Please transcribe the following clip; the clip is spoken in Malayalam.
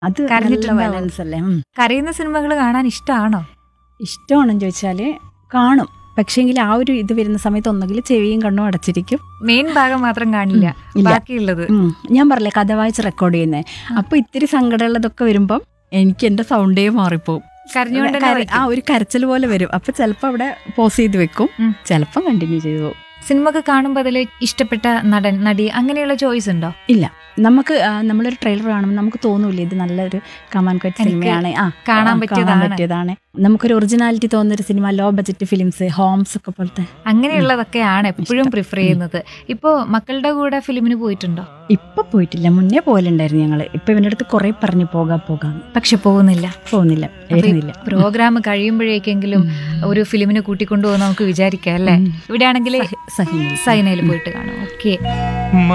അത് നല്ല കരഞ്ഞിട്ടുണ്ടാവോ? വയലൻസ് അല്ലേ ഉം. കരയുന്ന സിനിമകൾ കാണാൻ ഇഷ്ടമാണോ ഇഷ്ടമാണെന്ന് ചോദിച്ചാല് കാണും പക്ഷേങ്കിൽ ആ ഒരു ഇത് വരുന്ന സമയത്ത് ഒന്നുകിൽ ചെവിയും കണ്ണും അടച്ചിരിക്കും മെയിൻ ഭാഗം മാത്രം കാണില്ല ഇല്ല. ബാക്കിയുള്ളത് ഉം. ഞാൻ പറഞ്ഞില്ലേ കഥ വായിച്ച് റെക്കോർഡ് ചെയ്യുന്നത് അപ്പൊ ഇത്തിരി സങ്കടമുള്ളതൊക്കെ വരുമ്പം എനിക്ക് എന്റെ സൗണ്ടേ മാറിപ്പോവും കരഞ്ഞുകൊണ്ട് തന്നെ കര- വായിക്കും. ആ ഒരു കരച്ചിൽ പോലെ വരും അപ്പൊ ചിലപ്പോ അവിടെ പോസ് ചെയ്ത് വെക്കും ഉം. ചിലപ്പം കണ്ടിന്യൂ ചെയ്തു പോകും സിനിമക്ക് കാണുമ്പോൾ അതിൽ ഇഷ്ടപ്പെട്ട നടൻ നടി അങ്ങനെയുള്ള ചോയ്സ് ഉണ്ടോ ഇല്ല നമുക്ക് ആ, നമ്മളൊരു ട്രെയിലർ കാണുമ്പോൾ നമുക്ക് തോന്നൂല ഇത് നല്ലൊരു കമാൻ ക്വറ്റ് എനിക്ക് സിനിമയാണ് ആ കാണാൻ ആ, പറ്റിയതാണ്. പറ്റിയതാണ് നമുക്കൊരു ഒറിജിനാലിറ്റി തോന്നുന്നൊരു cinema low budget films homes ഒക്കെ പോലത്തെ അങ്ങനെയുള്ളതൊക്കെയാണ് എപ്പോഴും ഇഷ്ടം. പ്രിഫർ ചെയ്യുന്നത് ഇപ്പോ മക്കളുടെ കൂടെ ഫിലിമിന് പോയിട്ടുണ്ടോ ഇപ്പൊ പോയിട്ടില്ല മുന്നേ പോലുണ്ടായിരുന്നു ഞങ്ങള് ഇപ്പൊ ഇവന്റെ അടുത്ത് കുറെ പറഞ്ഞു പോകാം പോകാം പക്ഷെ പോകുന്നില്ല പോകുന്നില്ല വരുന്നില്ല പ്രോഗ്രാം കഴിയുമ്പോഴേക്കെങ്കിലും ഒരു ഫിലിമിന് കൂട്ടിക്കൊണ്ടുപോകുന്ന നമുക്ക് വിചാരിക്കാം അല്ലേ ഉം. ഇവിടെ ആണെങ്കിൽ സഹിനിൽ സൈനയിൽ പോയിട്ട് കാണും ഓക്കെ